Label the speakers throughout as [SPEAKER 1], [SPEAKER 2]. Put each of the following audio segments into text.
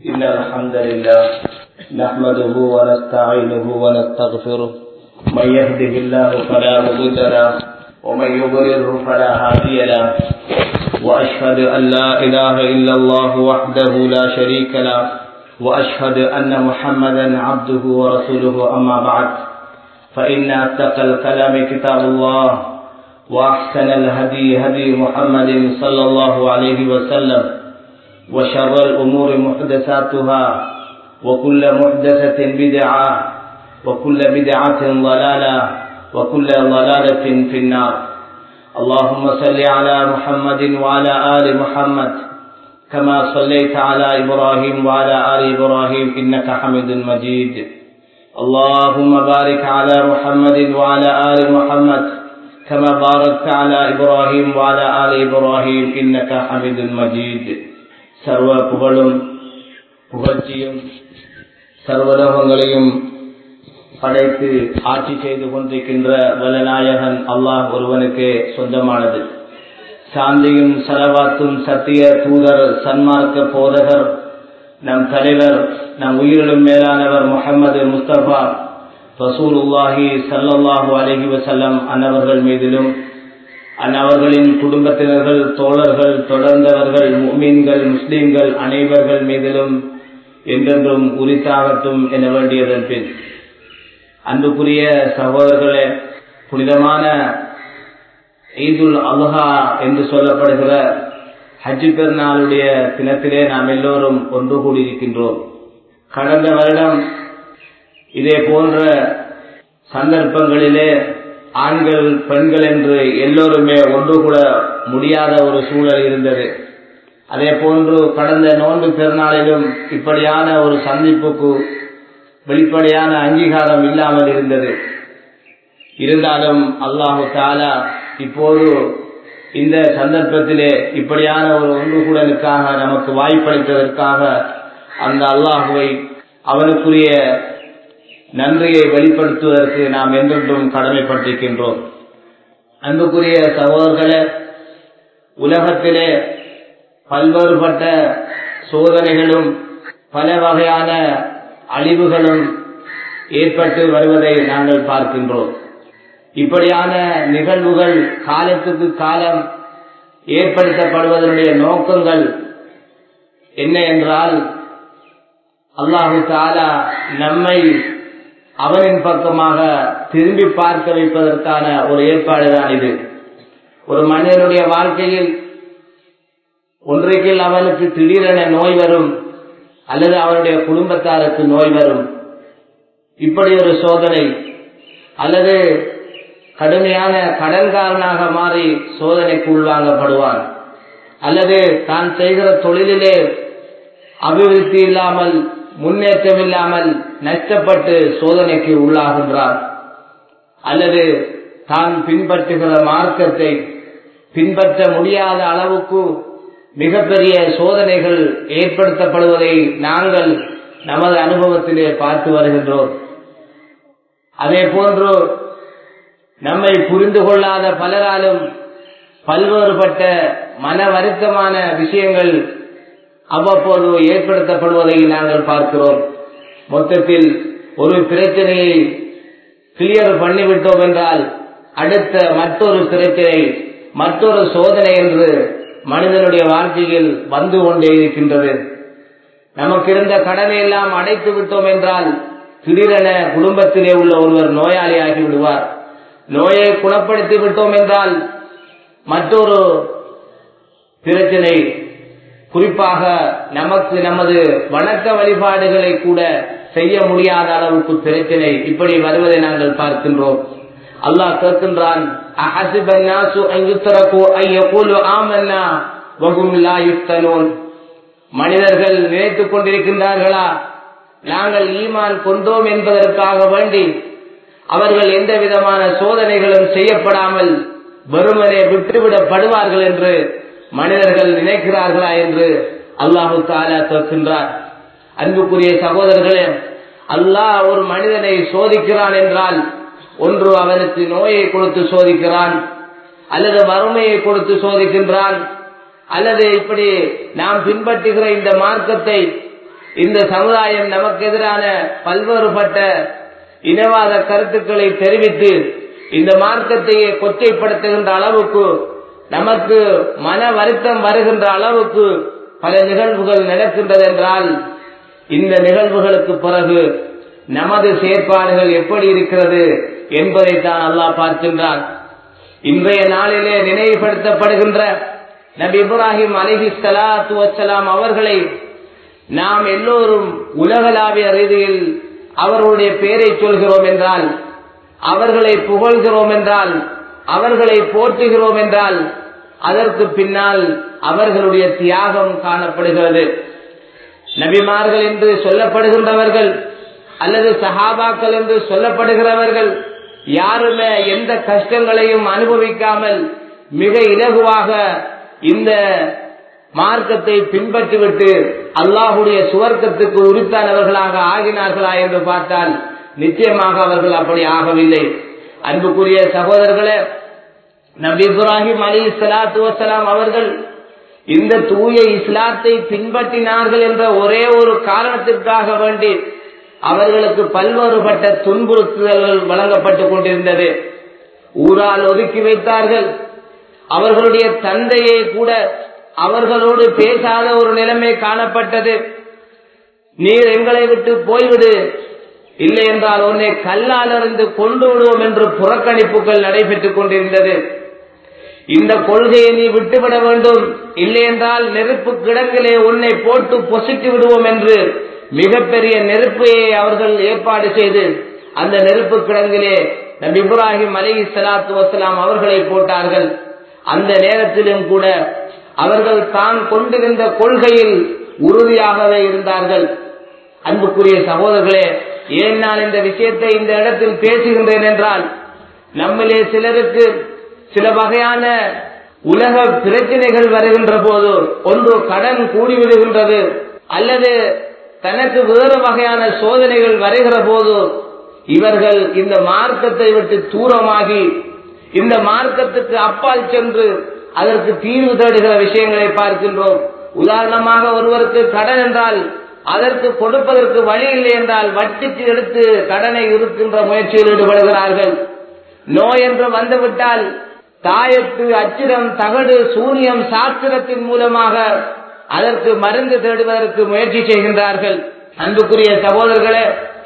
[SPEAKER 1] إن الحمد لله نحمده ونستعينه ونستغفره من يهده الله فلا مضل له ومن يضلله فلا هادي له وأشهد أن لا إله إلا الله وحده لا شريك له وأشهد أن محمدا عبده ورسوله أما بعد فإن أصدق الكلام كتاب الله وأحسن الهدي هدي محمد صلى الله عليه وسلم وشر الأمور محدثاتها وكل محدثة بدعة وكل بدعة ضلالة وكل ضلالة في النار اللهم صل على محمد وعلى آل محمد كما صليت على إبراهيم وعلى آل إبراهيم إنك حميد مجيد اللهم بارك على محمد وعلى آل محمد كما باركت على إبراهيم وعلى آل إبراهيم إنك حميد مجيد சர்வ புகழும் புகழ்ச்சியும் சர்வலோகங்களையும் படைத்து ஆட்சி செய்து கொண்டிருக்கின்ற வல்லநாயகன் அல்லாஹ் ஒருவனுக்கே சொந்தமானது சாந்தியும் சலவாத்தும் சத்திய தூதர் சன்மார்க்க போதகர் நம் தலைவர் நம் உயிரிலும் மேலானவர் முகமது முஸ்தபா ரசூலுல்லாஹி சல்லல்லாஹு அலஹி வசல்லம் அன்னவர்கள் மீதிலும் அன்னவர்களின் குடும்பத்தினர்கள் தோழர்கள் தொடர்ந்தவர்கள் மீன்கள் முஸ்லீம்கள் அனைவர்கள் மீதிலும் என்றென்றும் உரித்தாகட்டும் என வேண்டியதன் பின் அன்புக்குரிய சகோதரர்களே புனிதமான ஈதுல் அல்ஹா என்று சொல்லப்படுகிற ஹஜ்ஜு பெருநாளுடைய தினத்திலே நாம் எல்லோரும் ஒன்று கூடியிருக்கின்றோம் கடந்த வருடம் இதே போன்ற சந்தர்ப்பங்களிலே ஆண்கள் பெண்கள் என்று எல்லோருமே ஒன்று கூட முடியாத ஒரு சூழல் இருந்தது அதே போன்று கடந்த நோன்பு பெருநாளிலும் இப்படியான ஒரு சந்திப்புக்கு வெளிப்படையான அங்கீகாரம் இல்லாமல் இருந்தது இருந்தாலும் அல்லாஹு தாலா இப்போது இந்த சந்தர்ப்பத்திலே இப்படியான ஒரு ஒன்று கூடலுக்காக நமக்கு வாய்ப்பளித்ததற்காக அந்த அல்லாஹுவை அவனுக்குரிய நன்றியை வெளிப்படுத்துவதற்கு நாம் என்றென்றும் கடமைப்பட்டிருக்கின்றோம் அன்புக்குரிய சகோதரர்களே உலகத்திலே பல்வேறுபட்ட சோதனைகளும் பல வகையான அழிவுகளும் ஏற்பட்டு வருவதை நாங்கள் பார்க்கின்றோம் இப்படியான நிகழ்வுகள் காலத்துக்கு காலம் ஏற்படுத்தப்படுவதனுடைய நோக்கங்கள் என்ன என்றால் அல்லாஹு தாலா நம்மை அவனின் பக்கமாக திரும்பி பார்க்க வைப்பதற்கான ஒரு ஏற்பாடு தான் இது ஒரு மனிதனுடைய வாழ்க்கையில் ஒன்றைக்கில் அவனுக்கு திடீரென நோய் வரும் அல்லது அவனுடைய குடும்பத்தாருக்கு நோய் வரும் இப்படி ஒரு சோதனை அல்லது கடுமையான கடன்காரனாக மாறி சோதனைக்கு உள்வாங்கப்படுவான் அல்லது தான் செய்கிற தொழிலிலே அபிவிருத்தி இல்லாமல் முன்னேற்றம் இல்லாமல் நஷ்டப்பட்டு சோதனைக்கு உள்ளாகின்றார் அல்லது தான் பின்பற்றுகிற மார்க்கத்தை பின்பற்ற முடியாத அளவுக்கு மிகப்பெரிய சோதனைகள் ஏற்படுத்தப்படுவதை நாங்கள் நமது அனுபவத்திலே பார்த்து வருகின்றோம் அதே போன்று நம்மை புரிந்து கொள்ளாத பலராலும் பல்வேறுபட்ட மன வருத்தமான விஷயங்கள் அவ்வப்போது ஏற்படுத்தப்படுவதை நாங்கள் பார்க்கிறோம் மொத்தத்தில் ஒரு பிரச்சனையை கிளியர் பண்ணிவிட்டோம் என்றால் அடுத்த மற்றொரு பிரச்சனை மற்றொரு சோதனை என்று மனிதனுடைய வாழ்க்கையில் வந்து கொண்டே இருக்கின்றது நமக்கு இருந்த கடனை எல்லாம் அடைத்து விட்டோம் என்றால் திடீரென குடும்பத்திலே உள்ள ஒருவர் நோயாளியாகி விடுவார் நோயை குணப்படுத்தி விட்டோம் என்றால் மற்றொரு பிரச்சனை குறிப்பாக நமக்கு நமது வணக்க வழிபாடுகளை கூட செய்ய முடியாத அளவுக்கு பிரச்சனை இப்படி வருவதை நாங்கள் பார்க்கின்றோம் அல்லாஹ் கேட்கின்றான் மனிதர்கள் நினைத்துக் கொண்டிருக்கின்றார்களா நாங்கள் ஈமான் கொண்டோம் என்பதற்காக வேண்டி அவர்கள் எந்த விதமான சோதனைகளும் செய்யப்படாமல் வெறுமனே விட்டுவிடப்படுவார்கள் என்று மனிதர்கள் நினைக்கிறார்களா என்று அல்லாஹு தாலா கேட்கின்றார் அன்புக்குரிய சகோதரர்களே அல்லாஹ் ஒரு மனிதனை சோதிக்கிறான் என்றால் ஒன்று அவனுக்கு நோயை கொடுத்து சோதிக்கிறான் அல்லது வறுமையை கொடுத்து சோதிக்கின்றான் அல்லது இப்படி நாம் பின்பற்றுகிற இந்த மார்க்கத்தை இந்த சமுதாயம் நமக்கு எதிரான பல்வேறுபட்ட இனவாத கருத்துக்களை தெரிவித்து இந்த மார்க்கத்தையே கொச்சைப்படுத்துகின்ற அளவுக்கு நமக்கு மன வருத்தம் வருகின்ற அளவுக்கு பல நிகழ்வுகள் நடக்கின்றது என்றால் இந்த நிகழ்வுகளுக்கு பிறகு நமது செயற்பாடுகள் எப்படி இருக்கிறது என்பதைத்தான் அல்லாஹ் பார்க்கின்றான் இன்றைய நாளிலே நினைவுபடுத்தப்படுகின்ற நபி இப்ராஹிம் அலிஹி சலாத்து வசலாம் அவர்களை நாம் எல்லோரும் உலகளாவிய ரீதியில் அவர்களுடைய பெயரை சொல்கிறோம் என்றால் அவர்களை புகழ்கிறோம் என்றால் அவர்களை போற்றுகிறோம் என்றால் அதற்கு பின்னால் அவர்களுடைய தியாகம் காணப்படுகிறது நபிமார்கள் என்று சொல்லப்படுகின்றவர்கள் அல்லது சஹாபாக்கள் என்று சொல்லப்படுகிறவர்கள் யாருமே எந்த கஷ்டங்களையும் அனுபவிக்காமல் மிக இலகுவாக இந்த மார்க்கத்தை பின்பற்றிவிட்டு அல்லாஹுடைய சுவர்க்கத்துக்கு உரித்தானவர்களாக ஆகினார்களா என்று பார்த்தால் நிச்சயமாக அவர்கள் அப்படி ஆகவில்லை அன்புக்குரிய சகோதரர்களே நபி இப்ராஹிம் அலி சலாத்து வசலாம் அவர்கள் இந்த தூய இஸ்லாத்தை பின்பற்றினார்கள் என்ற ஒரே ஒரு காரணத்திற்காக வேண்டி அவர்களுக்கு பல்வேறுபட்ட துன்புறுத்துதல்கள் வழங்கப்பட்டுக் கொண்டிருந்தது ஊரால் ஒதுக்கி வைத்தார்கள் அவர்களுடைய தந்தையை கூட அவர்களோடு பேசாத ஒரு நிலைமை காணப்பட்டது நீர் எங்களை விட்டு போய்விடு இல்லை என்றால் உன்னை கல்லால் இருந்து கொண்டு விடுவோம் என்று புறக்கணிப்புகள் நடைபெற்றுக் கொண்டிருந்தது இந்த கொள்கையை நீ விட்டுவிட வேண்டும் இல்லை என்றால் நெருப்பு கிடங்கிலே உன்னை போட்டு பொசிட்டு விடுவோம் என்று மிகப்பெரிய நெருப்பையை அவர்கள் ஏற்பாடு செய்து அந்த நெருப்பு கிடங்கிலே நபி இப்ராஹிம் அலி சலாத்து வசலாம் அவர்களை போட்டார்கள் அந்த நேரத்திலும் கூட அவர்கள் தான் கொண்டிருந்த கொள்கையில் உறுதியாகவே இருந்தார்கள் அன்புக்குரிய சகோதரர்களே ஏன் நான் இந்த விஷயத்தை இந்த இடத்தில் பேசுகின்றேன் என்றால் நம்மிலே சிலருக்கு சில வகையான உலக பிரச்சனைகள் வருகின்ற போது ஒன்று கடன் கூடிவிடுகின்றது அல்லது தனக்கு வேறு வகையான சோதனைகள் வருகிற போது இவர்கள் இந்த மார்க்கத்தை விட்டு தூரமாகி இந்த மார்க்கத்துக்கு அப்பால் சென்று அதற்கு தீர்வு தேடுகிற விஷயங்களை பார்க்கின்றோம் உதாரணமாக ஒருவருக்கு கடன் என்றால் அதற்கு கொடுப்பதற்கு வழி இல்லை என்றால் வட்டிக்கு எடுத்து கடனை இருக்கின்ற முயற்சியில் ஈடுபடுகிறார்கள் நோய் என்று வந்துவிட்டால் தாயத்து அச்சிரம் தகடு சூனியம் சாஸ்திரத்தின் மூலமாக அதற்கு மருந்து தேடுவதற்கு முயற்சி செய்கின்றார்கள் அன்புக்குரிய சகோதரர்களே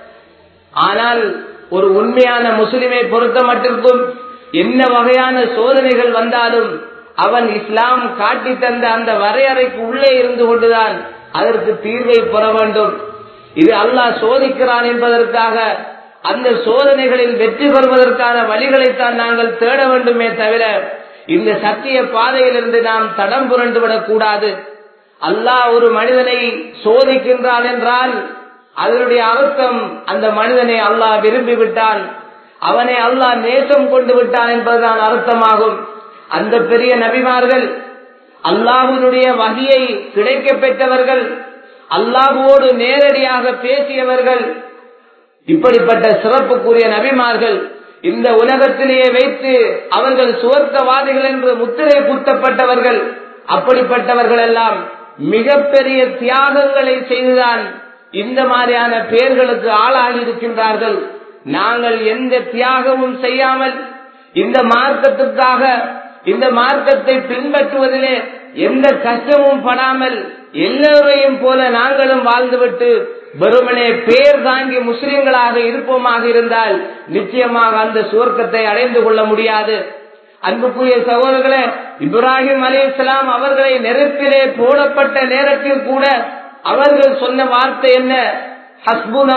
[SPEAKER 1] ஆனால் ஒரு உண்மையான முஸ்லிமை பொறுத்த மட்டிற்கும் என்ன வகையான சோதனைகள் வந்தாலும் அவன் இஸ்லாம் காட்டி தந்த அந்த வரையறைக்கு உள்ளே இருந்து கொண்டுதான் அதற்கு தீர்வை பெற வேண்டும் இது அல்லாஹ் சோதிக்கிறான் என்பதற்காக அந்த சோதனைகளில் வெற்றி பெறுவதற்கான வழிகளைத்தான் நாங்கள் தேட வேண்டுமே தவிர இந்த சத்திய பாதையிலிருந்து நாம் தடம் புரண்டு விடக்கூடாது அல்லாஹ் ஒரு மனிதனை சோதிக்கின்றான் என்றால் அதனுடைய அர்த்தம் அந்த மனிதனை அல்லாஹ் விரும்பி விட்டான் அவனை அல்லாஹ் நேசம் கொண்டு விட்டான் என்பதுதான் அர்த்தமாகும் அந்த பெரிய நபிமார்கள் அல்லாஹுடைய வகையை கிடைக்க பெற்றவர்கள் அல்லாஹுவோடு நேரடியாக பேசியவர்கள் இப்படிப்பட்ட சிறப்புக்குரிய நபிமார்கள் இந்த உலகத்திலேயே வைத்து அவர்கள் சுவர்க்கவாதிகள் என்று முத்திரை குத்தப்பட்டவர்கள் அப்படிப்பட்டவர்கள் எல்லாம் மிகப்பெரிய தியாகங்களை செய்துதான் இந்த மாதிரியான பெயர்களுக்கு ஆளாகி இருக்கின்றார்கள் நாங்கள் எந்த தியாகமும் செய்யாமல் இந்த மார்க்கத்துக்காக இந்த மார்க்கத்தை பின்பற்றுவதிலே எந்த கஷ்டமும் படாமல் எல்லோரையும் போல நாங்களும் வாழ்ந்துவிட்டு வெறுமனே பேர் தாங்கி முஸ்லிம்களாக இருப்போமாக இருந்தால் நிச்சயமாக அந்த சுவர்க்கத்தை அடைந்து கொள்ள முடியாது அன்புக்குரிய சகோதரர்களே இப்ராஹிம் அலி இஸ்லாம் அவர்களை நெருப்பிலே போடப்பட்ட நேரத்தில் கூட அவர்கள் சொன்ன வார்த்தை என்ன ஹஸ்புன்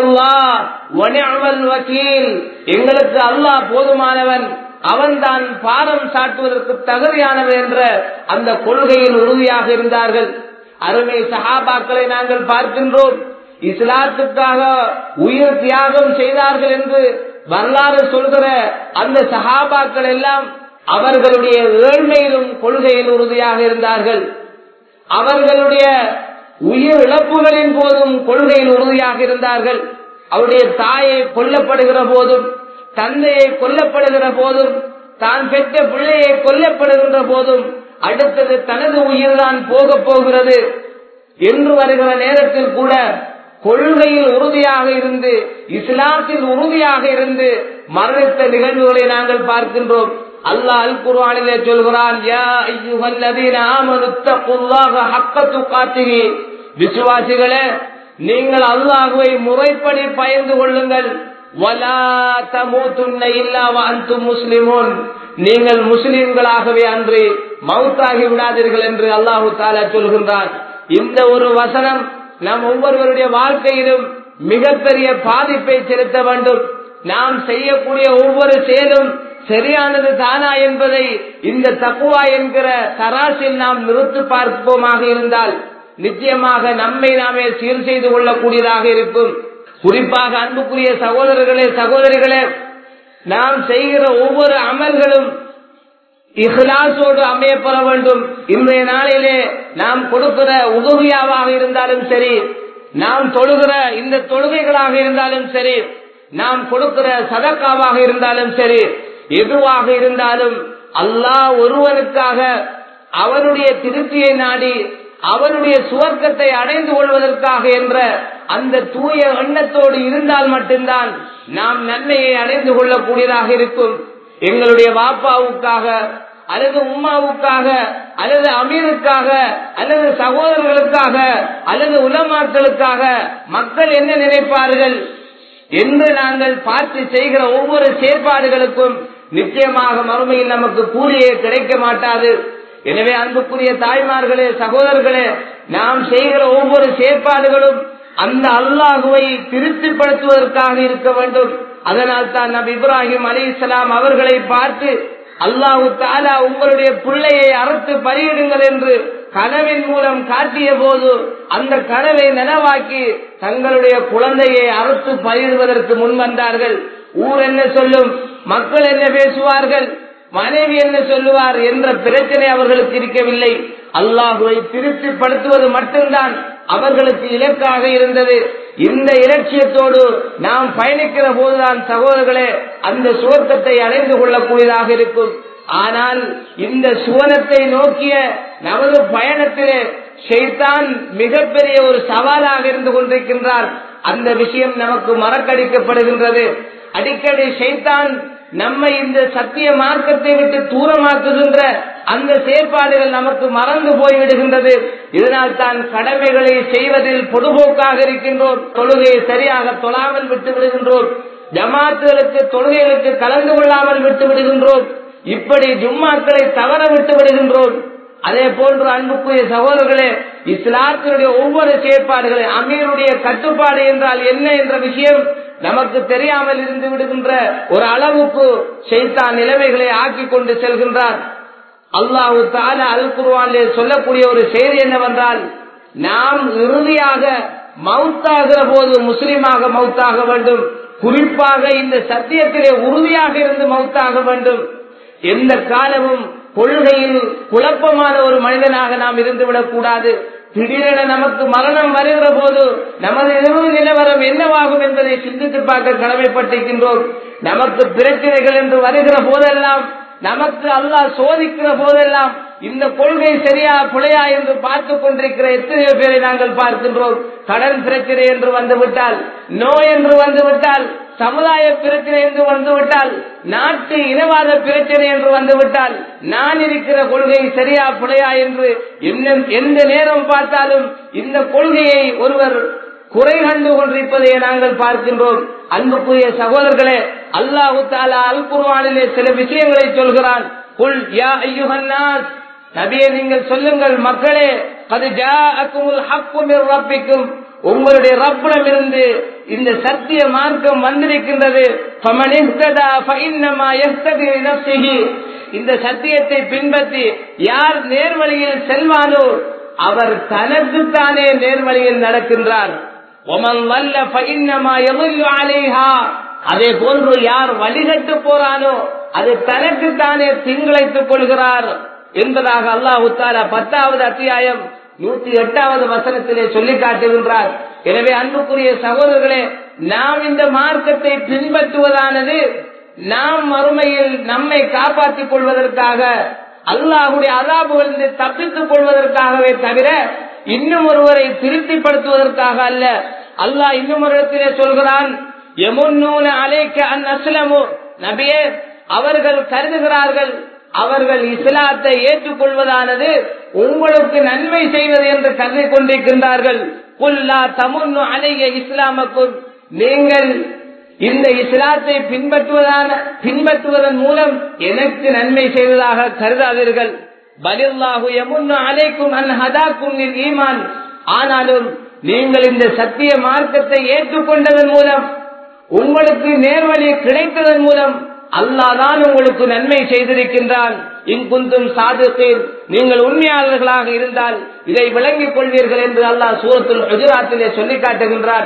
[SPEAKER 1] அல்லாஹ் வக்கீல் எங்களுக்கு அல்லாஹ் போதுமானவன் அவன்தான் பாரம் சாட்டுவதற்கு தகுதியானவன் என்ற அந்த கொள்கையில் உறுதியாக இருந்தார்கள் அருமை சஹாபாக்களை நாங்கள் பார்க்கின்றோம் இஸ்லாத்துக்காக உயிர் தியாகம் செய்தார்கள் என்று வரலாறு சொல்கிற அந்த சஹாபாக்கள் எல்லாம் அவர்களுடைய ஏழ்மையிலும் கொள்கையில் உறுதியாக இருந்தார்கள் அவர்களுடைய உயிர் இழப்புகளின் போதும் கொள்கையில் உறுதியாக இருந்தார்கள் அவருடைய தாயை கொல்லப்படுகிற போதும் தந்தையை கொல்லப்படுகிற போதும் தான் பெற்ற பிள்ளையை கொல்லப்படுகின்ற போதும் அடுத்தது தனது உயிர் தான் போக போகிறது என்று வருகிற நேரத்தில் கூட கொள்கையில் உறுதியாக இருந்து இஸ்லாத்தில் உறுதியாக இருந்து மரணித்த நிகழ்வுகளை நாங்கள் பார்க்கின்றோம் அல்லாஹ் அல் குர்ஆனிலே சொல்கிறான் யா அய்யுஹல்லதீன ஆமனு தக்குல்லாஹ ஹக்க துகாத்திஹி விசுவாசிகளே நீங்கள் அல்லாஹ்வை முறைப்படி பயந்து கொள்ளுங்கள் வலா தமூதுன்ன இல்லா வ அன்தும் முஸ்லிமூன் நீங்கள் முஸ்லிம்களாகவே அன்று மௌத்தாகி விடாதீர்கள் என்று அல்லாஹு தாலா சொல்கின்றான் இந்த ஒரு வசனம் நம் ஒவ்வொருவருடைய வாழ்க்கையிலும் மிகப்பெரிய பாதிப்பை செலுத்த வேண்டும் நாம் செய்யக்கூடிய ஒவ்வொரு செயலும் சரியானது தானா என்பதை இந்த தக்குவா என்கிற தராசில் நாம் நிறுத்து பார்ப்போமாக இருந்தால் நிச்சயமாக நம்மை நாமே சீர் செய்து கொள்ளக்கூடியதாக இருக்கும் குறிப்பாக அன்புக்குரிய சகோதரர்களே சகோதரிகளே நாம் செய்கிற ஒவ்வொரு அமல்களும் இஹ்லாசோடு அமையப்பெற வேண்டும் இன்றைய நாளிலே நாம் கொடுக்கிற உதவியாவாக இருந்தாலும் சரி நாம் தொழுகிற இந்த தொழுகைகளாக இருந்தாலும் சரி நாம் கொடுக்கிற சதக்காவாக இருந்தாலும் சரி எதுவாக இருந்தாலும் அல்லாஹ் ஒருவனுக்காக அவனுடைய திருப்தியை நாடி அவனுடைய சுவர்க்கத்தை அடைந்து கொள்வதற்காக என்ற அந்த தூய எண்ணத்தோடு இருந்தால் மட்டும்தான் நாம் நன்மையை அடைந்து கொள்ளக்கூடியதாக இருக்கும் எங்களுடைய வாப்பாவுக்காக அல்லது உம்மாவுக்காக அல்லது அமீருக்காக அல்லது சகோதரர்களுக்காக அல்லது உலமாக்களுக்காக மக்கள் என்ன நினைப்பார்கள் என்று நாங்கள் பார்த்து செய்கிற ஒவ்வொரு செயற்பாடுகளுக்கும் நிச்சயமாக மறுமையில் நமக்கு கூலியே கிடைக்க மாட்டாது எனவே அன்புக்குரிய தாய்மார்களே சகோதரர்களே நாம் செய்கிற ஒவ்வொரு செயற்பாடுகளும் அந்த அல்லாஹுவை திருப்திப்படுத்துவதற்காக இருக்க வேண்டும் அதனால் தான் நபி இப்ராஹிம் அலி இஸ்லாம் அவர்களை பார்த்து அல்லாஹு தாலா உங்களுடைய பிள்ளையை அறுத்து பலியிடுங்கள் என்று கனவின் மூலம் காட்டிய போது அந்த கனவை நனவாக்கி தங்களுடைய குழந்தையை அறுத்து பலியிடுவதற்கு முன் வந்தார்கள் ஊர் என்ன சொல்லும் மக்கள் என்ன பேசுவார்கள் மனைவி என்ன சொல்லுவார் என்ற பிரச்சனை அவர்களுக்கு இருக்கவில்லை அல்லாஹுவை திருப்திப்படுத்துவது மட்டும்தான் அவர்களுக்கு இலக்காக இருந்தது இந்த இலட்சியத்தோடு நாம் பயணிக்கிற போதுதான் சகோதரர்களே அந்த சுவர்க்கத்தை அடைந்து கொள்ளக்கூடியதாக இருக்கும் ஆனால் இந்த சுவனத்தை நோக்கிய நமது பயணத்திலே ஷைத்தான் மிகப்பெரிய ஒரு சவாலாக இருந்து கொண்டிருக்கின்றார் அந்த விஷயம் நமக்கு மறக்கடிக்கப்படுகின்றது அடிக்கடி ஷைத்தான் நம்மை இந்த சத்திய மார்க்கத்தை விட்டு தூரமாக்குகின்ற அந்த செயற்பாடுகள் நமக்கு மறந்து போய்விடுகின்றது இதனால் தான் கடமைகளை செய்வதில் பொதுபோக்காக இருக்கின்றோம் தொழுகையை சரியாக தொழாமல் விட்டு விடுகின்றோம் ஜமாத்துகளுக்கு தொழுகைகளுக்கு கலந்து கொள்ளாமல் விட்டு விடுகின்றோம் இப்படி ஜும்மாக்களை தவற விட்டு விடுகின்றோம் அதே போன்று அன்புக்குரிய சகோதரர்களே இஸ்லாத்தினுடைய ஒவ்வொரு செயற்பாடுகளை அமீருடைய கட்டுப்பாடு என்றால் என்ன என்ற விஷயம் நமக்கு தெரியாமல் இருந்து விடுகின்ற ஒரு அளவுக்கு செய்தான் நிலைமைகளை ஆக்கி கொண்டு செல்கின்றார் அல்லாஹு தால அல் குருவானிலே சொல்லக்கூடிய ஒரு செய்தி என்னவென்றால் நாம் இறுதியாக மவுத்தாகிற போது முஸ்லிமாக மவுத்தாக வேண்டும் குறிப்பாக இந்த சத்தியத்திலே உறுதியாக இருந்து மவுத்தாக வேண்டும் எந்த காலமும் கொள்கையில் குழப்பமான ஒரு மனிதனாக நாம் இருந்துவிடக் கூடாது திடீரென நமக்கு மரணம் வருகிற போது நமது இறுதி நிலவரம் என்னவாகும் என்பதை சிந்தித்து பார்க்க கடமைப்பட்டிருக்கின்றோம் நமக்கு பிரச்சனைகள் என்று வருகிற போதெல்லாம் நமக்கு அல்லாஹ் சோதிக்கிற போதெல்லாம் இந்த கொள்கை சரியா பிழையா என்று பார்த்து கொண்டிருக்கிற எத்தனையோ பேரை நாங்கள் பார்க்கின்றோம் கடன் பிரச்சனை என்று வந்துவிட்டால் நோய் என்று வந்துவிட்டால் சமுதாய பிரச்சனை என்று வந்துவிட்டால் நாட்டு இனவாத பிரச்சனை என்று வந்துவிட்டால் நான் இருக்கிற கொள்கை சரியா பிழையா என்று எந்த நேரம் பார்த்தாலும் இந்த கொள்கையை ஒருவர் குறை கண்டு கொண்டிருப்பதை நாங்கள் பார்க்கின்றோம் அன்புக்குரிய சகோதரர்களே அல்லாஹு தாலா அல் குர்வானிலே சில விஷயங்களை சொல்கிறான் குல் யா ஐயுஹன்னாஸ் நபியை நீங்கள் சொல்லுங்கள் மக்களே அது ஜா அக்குமுல் ஹக்கும் ரப்பிக்கும் உங்களுடைய ரப்பிடம் இருந்து இந்த சத்திய மார்க்கம் வந்திருக்கின்றது இந்த சத்தியத்தை பின்பற்றி யார் நேர்வழியில் செல்வானோ அவர் தனக்குத்தானே நேர்வழியில் நடக்கின்றார் அதே போன்று யார் வழிகட்டு போறானோ அது தனக்குத்தானே திங்களைத்துக் கொள்கிறார் என்பதாக அல்லாஹு தாலா பத்தாவது அத்தியாயம் நூத்தி எட்டாவது வசனத்திலே சொல்லி காட்டுகின்றார் எனவே அன்புக்குரிய சகோதரர்களே நாம் இந்த மார்க்கத்தை பின்பற்றுவதானது நாம் மறுமையில் நம்மை காப்பாற்றிக் கொள்வதற்காக அல்லாஹுடைய அதாபுகளிலிருந்து தப்பித்துக் கொள்வதற்காகவே தவிர இன்னும் ஒருவரை திருப்திப்படுத்துவதற்காக அல்ல அல்லாஹ் இன்னும் ஒரு இடத்திலே சொல்கிறான் எமுன்னூன அலைக்க அன் அஸ்லமு நபியே அவர்கள் கருதுகிறார்கள் அவர்கள் இஸ்லாத்தை ஏற்றுக்கொள்வதானது உங்களுக்கு நன்மை செய்வது என்று கருதி கொண்டிருக்கின்றார்கள் புல்லா தமுன்னு அலைய இஸ்லாமக்கும் நீங்கள் இந்த இஸ்லாத்தை பின்பற்றுவதான பின்பற்றுவதன் மூலம் எனக்கு நன்மை செய்வதாக கருதாதீர்கள் பலில்லாஹு எமுன்னு அலைக்கும் அன் ஹதாக்கும் ஈமான் ஆனாலும் நீங்கள் இந்த சத்திய மார்க்கத்தை ஏற்றுக்கொண்டதன் மூலம் உங்களுக்கு நேர்வழி கிடைத்ததன் மூலம் அல்லாதான் உங்களுக்கு நன்மை செய்திருக்கின்றான் இங்குந்தும் சாதத்தில் நீங்கள் உண்மையாளர்களாக இருந்தால் இதை விளங்கிக் கொள்வீர்கள் என்று அல்லாஹ் சூரத்துல் குஜராத்திலே சொல்லி காட்டுகின்றார்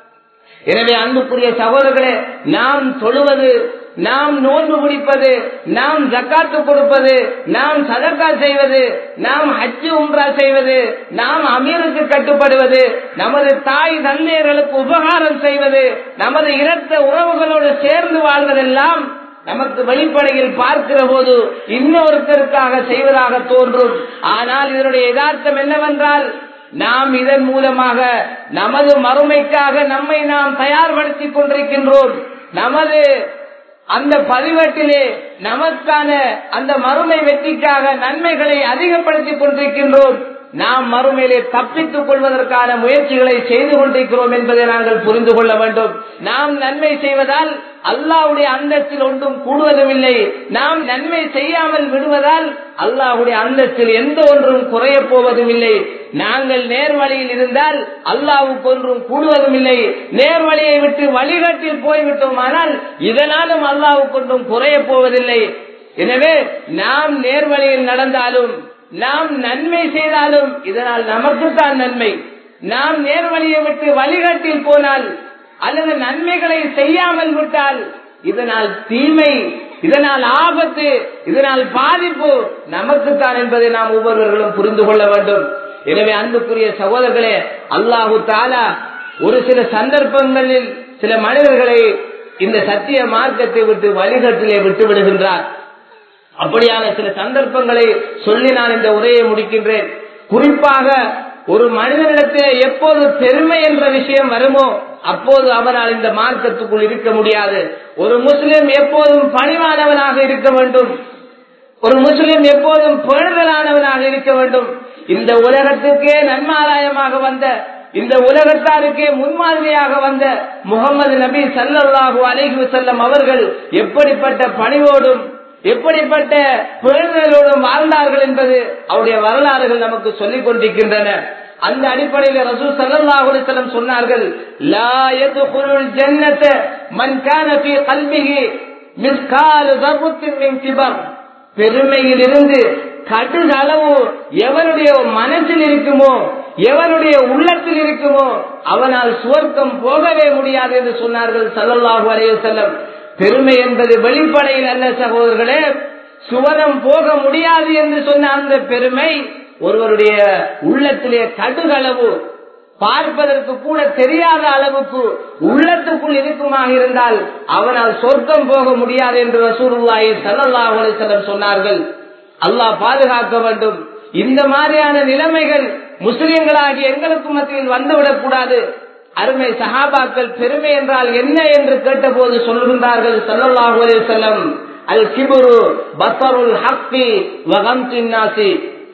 [SPEAKER 1] எனவே அன்புக்குரிய சகோதரர்களே நாம் தொழுவது நாம் நோன்பு பிடிப்பது நாம் ஜக்காத்து கொடுப்பது நாம் சதக்கா செய்வது நாம் ஹஜ்ஜு உம்ரா செய்வது நாம் அமீருக்கு கட்டுப்படுவது நமது தாய் தந்தையர்களுக்கு உபகாரம் செய்வது நமது இரத்த உறவுகளோடு சேர்ந்து வாழ்வதெல்லாம் நமக்கு வெளிப்படையில் பார்க்கிற போது இன்னொருத்தருக்காக செய்வதாக தோன்றும் ஆனால் இதனுடைய யதார்த்தம் என்னவென்றால் நாம் இதன் மூலமாக நமது மறுமைக்காக நம்மை நாம் தயார்படுத்திக் கொண்டிருக்கின்றோம் நமது அந்த பதிவேட்டிலே நமக்கான அந்த மறுமை வெற்றிக்காக நன்மைகளை அதிகப்படுத்திக் கொண்டிருக்கின்றோம் நாம் மறுமையிலே தப்பித்துக் கொள்வதற்கான முயற்சிகளை செய்து கொண்டிருக்கிறோம் என்பதை நாங்கள் புரிந்து கொள்ள வேண்டும் நாம் நன்மை செய்வதால் அல்லாவுடைய அந்தஸ்தில் ஒன்றும் கூடுவதும் இல்லை நாம் நன்மை செய்யாமல் விடுவதால் அல்லாஹுடைய அந்தஸ்தில் எந்த ஒன்றும் குறைய போவதும் இல்லை நாங்கள் நேர்வழியில் இருந்தால் அல்லாவுக்கு ஒன்றும் கூடுவதும் இல்லை நேர்வழியை விட்டு வழிகாட்டில் போய்விட்டோம் ஆனால் இதனாலும் அல்லாவுக்கு ஒன்றும் குறைய போவதில்லை எனவே நாம் நேர்வழியில் நடந்தாலும் நாம் நன்மை செய்தாலும் இதனால் நமக்குத்தான் நன்மை நாம் நேர்வழியை விட்டு வழிகாட்டில் போனால் அல்லது நன்மைகளை செய்யாமல் விட்டால் இதனால் தீமை இதனால் ஆபத்து இதனால் பாதிப்பு நமக்குத்தான் என்பதை நாம் ஒவ்வொருவர்களும் புரிந்து கொள்ள வேண்டும் எனவே அன்புக்குரிய சகோதரர்களே அல்லாஹு தாலா ஒரு சில சந்தர்ப்பங்களில் சில மனிதர்களை இந்த சத்திய மார்க்கத்தை விட்டு வழிகட்டிலே விட்டு விடுகின்றார் அப்படியான சில சந்தர்ப்பங்களை சொல்லி நான் இந்த உரையை முடிக்கின்றேன் குறிப்பாக ஒரு மனிதனிடத்தில் எப்போது பெருமை என்ற விஷயம் வருமோ அப்போது அவனால் இந்த மார்க்கத்துக்குள் இருக்க முடியாது ஒரு முஸ்லிம் எப்போதும் பணிவானவனாக இருக்க வேண்டும் ஒரு முஸ்லிம் எப்போதும் புகழ்தலானவனாக இருக்க வேண்டும் இந்த உலகத்துக்கே நன்மாராயமாக வந்த இந்த உலகத்தாருக்கே முன்மாதிரியாக வந்த முகமது நபி சல்லாஹூ அலைஹி செல்லம் அவர்கள் எப்படிப்பட்ட பணிவோடும் எப்படிப்பட்ட புகழ்தலோடும் வாழ்ந்தார்கள் என்பது அவருடைய வரலாறுகள் நமக்கு சொல்லிக் கொண்டிருக்கின்றன அந்த அடிப்படையில் ரசூ சல்லாஹ் அலிசல்லம் சொன்னார்கள் லா யதுகுலுல் ஜன்னத மன் கான ஃபீ கல்பிஹி மிஸ்கால் தர்பத்தின் மின் கிபர் பெருமையில் இருந்து கடுகளவு எவனுடைய மனசில் இருக்குமோ எவனுடைய உள்ளத்தில் இருக்குமோ அவனால் சுவர்க்கம் போகவே முடியாது என்று சொன்னார்கள் சல்லல்லாஹு அலைய செல்லம் பெருமை என்பது வெளிப்படையில் அல்ல சகோதரர்களே சுவனம் போக முடியாது என்று சொன்ன அந்த பெருமை ஒருவருடைய உள்ளத்திலே கடுகளவு பார்ப்பதற்கு கூட தெரியாத அளவுக்கு உள்ளத்துக்குள் இருக்குமாக இருந்தால் அவனால் சொர்க்கம் போக முடியாது என்று ரசூருல்லாஹி சல்லல்லாஹு அலைஹி வஸல்லம் சொன்னார்கள் அல்லாஹ் பாதுகாக்க வேண்டும் இந்த மாதிரியான நிலைமைகள் முஸ்லிம்களாகி எங்களுக்கு மத்தியில் வந்துவிடக் கூடாது அருமை சஹாபாக்கள் பெருமை என்றால் என்ன என்று கேட்டபோது சொல்கின்றார்கள் சல்லல்லாஹு அலைஹி வஸல்லம் அல் கிபுரு பத்தருல் ஹக்கி வகம்தின் நாசி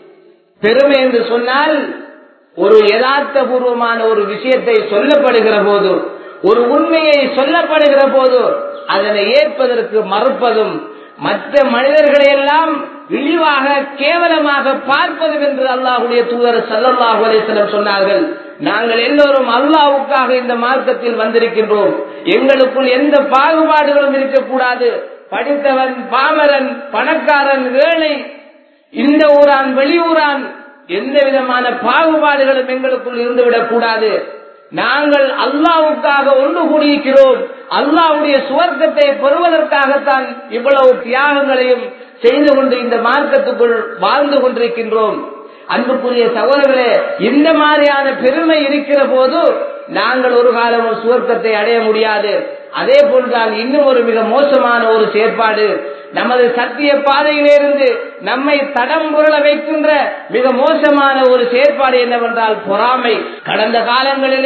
[SPEAKER 1] பெருமை என்று சொன்னால் ஒரு யதார்த்த பூர்வமான ஒரு விஷயத்தை சொல்லப்படுகிற போது ஒரு உண்மையை சொல்லப்படுகிற போது அதனை ஏற்பதற்கு மறுப்பதும் மற்ற மனிதர்களை எல்லாம் இழிவாக கேவலமாக பார்ப்பதும் என்று அல்லாஹுடைய தூதர் சல்லல்லாஹு அலிஸ்லம் சொன்னார்கள் நாங்கள் எல்லோரும் அல்லாவுக்காக இந்த மார்க்கத்தில் வந்திருக்கின்றோம் எங்களுக்குள் எந்த பாகுபாடுகளும் இருக்கக்கூடாது படித்தவன் பாமரன் பணக்காரன் ஏழை இந்த ஊரான் வெளியூரான் எந்த விதமான பாகுபாடுகளும் எங்களுக்குள் இருந்துவிடக் கூடாது நாங்கள் அல்லாவுக்காக ஒன்று கூடியிருக்கிறோம் அல்லாவுடைய சுவர்க்கத்தை பெறுவதற்காகத்தான் இவ்வளவு தியாகங்களையும் செய்து கொண்டு இந்த மார்க்கத்துக்குள் வாழ்ந்து கொண்டிருக்கின்றோம் அன்புக்குரிய சகோதரர்களே இந்த மாதிரியான பெருமை இருக்கிற போது நாங்கள் ஒரு காலமும் சுவர்க்கத்தை அடைய முடியாது அதே போன்றால் இன்னும் ஒரு மிக மோசமான ஒரு செயற்பாடு நமது சத்திய பாதையிலிருந்து நம்மை தடம் புரள வைக்கின்ற மிக மோசமான ஒரு செயற்பாடு என்னவென்றால் பொறாமை கடந்த காலங்களிலே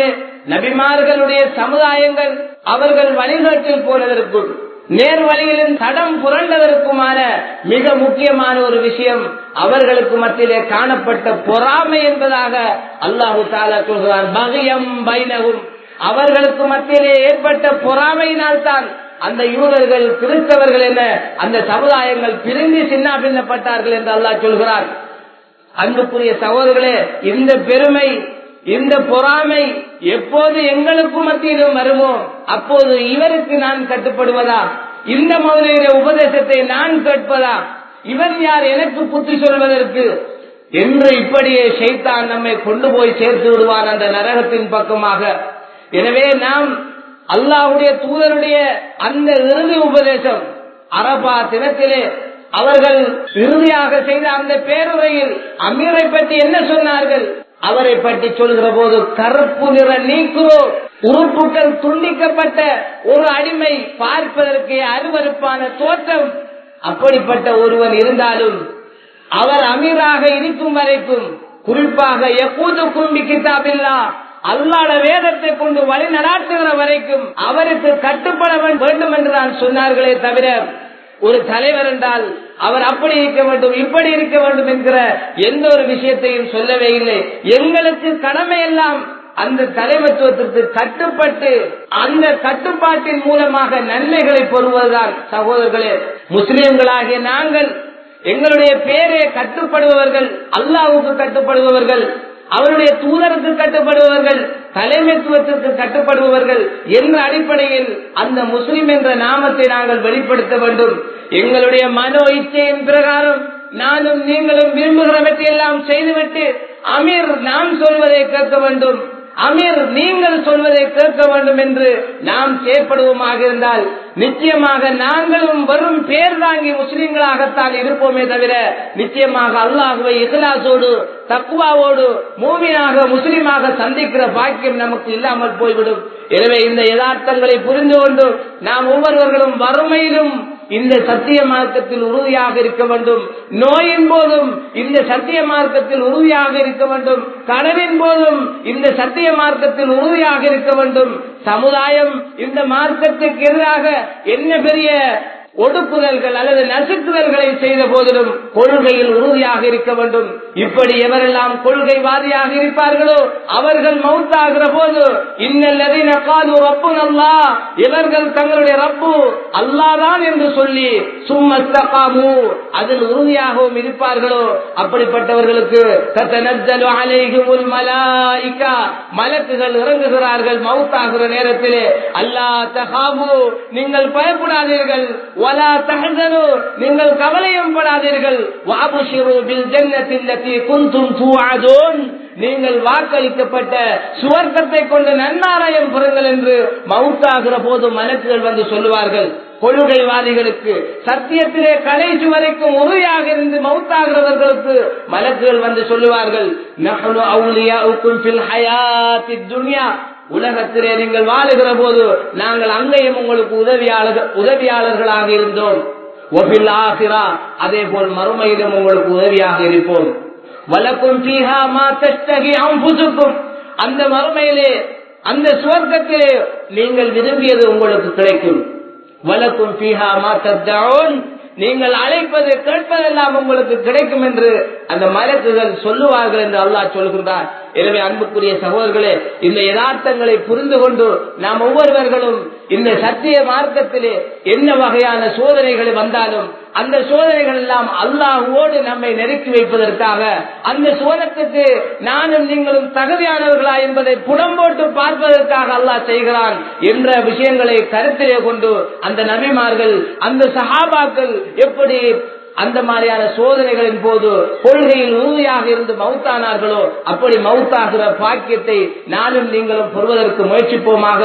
[SPEAKER 1] நபிமார்களுடைய சமுதாயங்கள் அவர்கள் வழிகாட்டில் போனதற்கும் நேர் வழியிலும் தடம் புரண்டதற்குமான மிக முக்கியமான ஒரு விஷயம் அவர்களுக்கு மத்தியிலே காணப்பட்ட பொறாமை என்பதாக அல்லாஹு தாலா சொல்கிறான் பகியம் பைனகும் அவர்களுக்கு மத்தியிலே ஏற்பட்ட பொறாமையினால் தான் அந்த யூதர்கள் கிறிஸ்தவர்கள் என அந்த சமுதாயங்கள் பிரிந்து சின்ன பின்னப்பட்டார்கள் என்று அல்லாஹ் சொல்கிறார் அன்புக்குரிய சகோதரர்களே இந்த பெருமை இந்த பொறாமை எப்போது எங்களுக்கு மத்தியிலும் வருமோ அப்போது இவருக்கு நான் கட்டுப்படுவதா இந்த மௌலிய உபதேசத்தை நான் கேட்பதா இவன் யார் எனக்கு புத்தி சொல்வதற்கு என்று இப்படியே ஷைத்தான் நம்மை கொண்டு போய் சேர்த்து விடுவான் அந்த நரகத்தின் பக்கமாக எனவே நாம் அல்லாஹுடைய தூதருடைய அந்த இறுதி உபதேசம் அரபா தினத்திலே அவர்கள் இறுதியாக செய்த அந்த பேருரையில் அமீரை பற்றி என்ன சொன்னார்கள் அவரை பற்றி சொல்கிற போது கருப்பு நிற நீக்கோ உறுப்புகள் துண்டிக்கப்பட்ட ஒரு அடிமை பார்ப்பதற்கு அருவருப்பான தோற்றம் அப்படிப்பட்ட ஒருவன் இருந்தாலும் அவர் அமீராக இருக்கும் வரைக்கும் குறிப்பாக எப்போது கும்பி கிதாபில்லா அல்லாட வேதத்தை கொண்டு வழி நடாத்துகிற வரைக்கும் அவருக்கு கட்டுப்பட வேண்டும் என்று நான் சொன்னார்களே தவிர ஒரு தலைவர் என்றால் அவர் அப்படி இருக்க வேண்டும் இப்படி இருக்க வேண்டும் என்கிற எந்த ஒரு விஷயத்தையும் சொல்லவே இல்லை எங்களுக்கு கடமை எல்லாம் அந்த தலைமைத்துவத்திற்கு கட்டுப்பட்டு அந்த கட்டுப்பாட்டின் மூலமாக நன்மைகளை பெறுவதுதான் சகோதரர்களே முஸ்லிம்களாகிய நாங்கள் எங்களுடைய பேரே கட்டுப்படுபவர்கள் அல்லாவுக்கு கட்டுப்படுபவர்கள் அவருடைய தூதருக்கு கட்டுப்படுபவர்கள் தலைமைத்துவத்திற்கு கட்டுப்படுபவர்கள் என்ற அடிப்படையில் அந்த முஸ்லிம் என்ற நாமத்தை நாங்கள் வெளிப்படுத்த வேண்டும் எங்களுடைய மனோ இச்சையின் பிரகாரம் நானும் நீங்களும் விரும்புகிறவற்றை எல்லாம் செய்துவிட்டு அமீர் நாம் சொல்வதை கேட்க வேண்டும் அமீர் நீங்கள் சொல்வதை கேட்க வேண்டும் என்று நாம் செயற்படுவோமாக இருந்தால் நிச்சயமாக நாங்களும் வரும் பேர் தாங்கி முஸ்லிம்களாகத்தான் இருப்போமே தவிர நிச்சயமாக அல்லாஹுவை இகலாசோடு தக்குவாவோடு மூவினாக முஸ்லிமாக சந்திக்கிற பாக்கியம் நமக்கு இல்லாமல் போய்விடும் எனவே இந்த யதார்த்தங்களை புரிந்து கொண்டு நாம் ஒவ்வொருவர்களும் வறுமையிலும் இந்த சத்திய மார்க்கத்தில் உறுதியாக இருக்க வேண்டும் நோயின் போதும் இந்த சத்திய மார்க்கத்தில் உறுதியாக இருக்க வேண்டும் கடனின் போதும் இந்த சத்திய மார்க்கத்தில் உறுதியாக இருக்க வேண்டும் சமுதாயம் இந்த மார்க்கத்துக்கு எதிராக என்ன பெரிய ஒடுக்குதல்கள் அல்லது நசுக்குதல்களை செய்த போதிலும் கொள்கையில் உறுதியாக இருக்க வேண்டும் இப்படி எவரெல்லாம் கொள்கைவாதியாக இருப்பார்களோ அவர்கள் மவுத்தாகிற போது இன்னல்லதீன காலு ரப்பு அல்லா இவர்கள் தங்களுடைய ரப்பு அல்லாதான் என்று சொல்லி சும்மஸ்தகாமு அதில் உறுதியாகவும் இருப்பார்களோ அப்படிப்பட்டவர்களுக்கு தத்தனஜலு அலைஹிமுல் மலாயிகா மலக்குகள் இறங்குகிறார்கள் மவுத்தாகிற நேரத்திலே அல்லா தகாபு நீங்கள் பயப்படாதீர்கள் வலா தஹசனு நீங்கள் கவலையும் படாதீர்கள் வாபுஷிரு பில் ஜன்னத்தில்லதி குந்தும் துஆதுன் நீங்கள் வாக்களிக்கப்பட்ட சுவர்க்கத்தை கொண்டு நன்மாராயம் பெறுங்கள் என்று மவுத்தாகிற போது மலக்குகள் வந்து சொல்லுவார்கள் கொள்கைவாதிகளுக்கு சத்தியத்திலே கடைசி வரைக்கும் உறுதியாக இருந்து மவுத்தாகிறவர்களுக்கு மலக்குகள் வந்து சொல்லுவார்கள் நஹ்னு அவுலியாஉக்கும் ஃபில் ஹயாத்தித் துன்யா உலகத்திலே நீங்கள் வாழுகிற போது நாங்கள் அங்கேயும் உங்களுக்கு உதவியாளர் உதவியாளர்களாக இருந்தோம் ஒபில் ஆசிரா அதே போல் மறுமையிலும் உங்களுக்கு உதவியாக இருப்போம் வலக்கும் பீஹா மா தஸ்தகி அம்புசுக்கும் அந்த மறுமையிலே அந்த சுவர்க்கத்திலே நீங்கள் விரும்பியது உங்களுக்கு கிடைக்கும் வலக்கும் பீஹா மா தத்தவுன் நீங்கள் அழைப்பது கேட்பதெல்லாம் உங்களுக்கு கிடைக்கும் என்று அந்த மலக்குகள் சொல்லுவார்கள் என்று அல்லாஹ் சொல்கின்றார் எனவே அன்புக்குரிய சகோதரர்களே இந்த யதார்த்தங்களை புரிந்து கொண்டு நாம் ஒவ்வொருவர்களும் இந்த சத்திய மார்க்கத்திலே என்ன வகையான சோதனைகள் வந்தாலும் அந்த சோதனைகள் எல்லாம் அல்லாஹுவோடு நம்மை நெருக்கி வைப்பதற்காக அந்த சோதனத்துக்கு நானும் நீங்களும் தகுதியானவர்களா என்பதை புடம் போட்டு பார்ப்பதற்காக அல்லாஹ் செய்கிறான் என்ற விஷயங்களை கருத்திலே கொண்டு அந்த நபிமார்கள் அந்த சஹாபாக்கள் எப்படி அந்த மாதிரியான சோதனைகளின் போது கொள்கையில் உறுதியாக இருந்து மவுத்தானார்களோ அப்படி மவுத்தாகிற பாக்கியத்தை நானும் நீங்களும் பெறுவதற்கு முயற்சிப்போமாக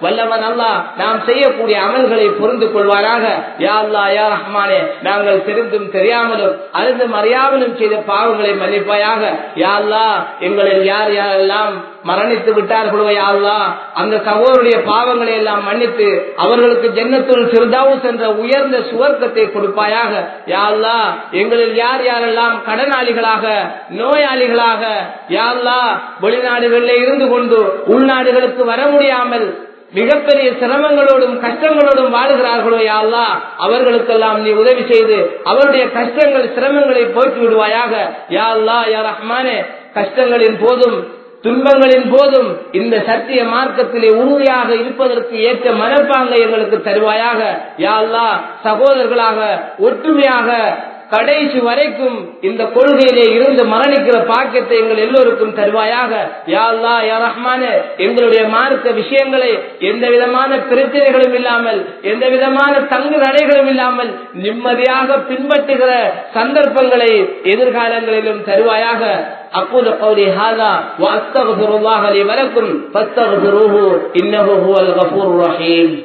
[SPEAKER 1] வல்லவன் அல்லாஹ் நாம் செய்யக்கூடிய அமல்களை புரிந்து கொள்வாராக யா அல்லாஹ் யா ரஹ்மானே நாங்கள் தெரிந்தும் தெரியாமலும் அறிந்தும் அறியாமலும் செய்த பாவங்களை மன்னிப்பாயாக யா அல்லாஹ் எங்களில் யார் யாரெல்லாம் மரணித்து விட்டார்களோ யா அல்லாஹ் அந்த சகோதரருடைய பாவங்களை எல்லாம் மன்னித்து அவர்களுக்கு ஜன்னத்துள் சிறுதாவுஸ் என்ற உயர்ந்த சுவர்க்கத்தை கொடுப்பாயாக யா அல்லாஹ் எங்களில் யார் யாரெல்லாம் கடனாளிகளாக நோயாளிகளாக யா அல்லாஹ் வெளிநாடுகளில் இருந்து கொண்டு உள்நாடுகளுக்கு வர முடியாமல் மிகப்பெரிய சிரமங்களோடும் கஷ்டங்களோடும் வாழுகிறார்களோ யா அல்லாஹ் அவர்களுக்கெல்லாம் நீ உதவி செய்து அவருடைய கஷ்டங்கள் சிரமங்களை போக்கி விடுவாயாக யா அல்லாஹ் யா ரஹ்மானே கஷ்டங்களின் போதும் துன்பங்களின் போதும் இந்த சத்திய மார்க்கத்திலே உறுதியாக இருப்பதற்கு ஏற்ற மனப்பாங்கை எங்களுக்கு தருவாயாக யா அல்லாஹ் சகோதரர்களாக ஒற்றுமையாக கடைசி வரைக்கும் இந்த கொள்கையிலே இருந்து மரணிக்கிற பாக்கியத்தை எங்கள் எல்லோருக்கும் தருவாயாக யா அல்லா யா ரஹ்மானே எங்களுடைய மார்க்க விஷயங்களை எந்த விதமான பிரச்சனைகளும் இல்லாமல் எந்த விதமான தங்கு நடைகளும் இல்லாமல் நிம்மதியாக பின்பற்றுகிற சந்தர்ப்பங்களை எதிர்காலங்களிலும் தருவாயாக أقول قولي هذا وأستغفر الله لي ولكم فاستغفروه إنه هو الغفور الرحيم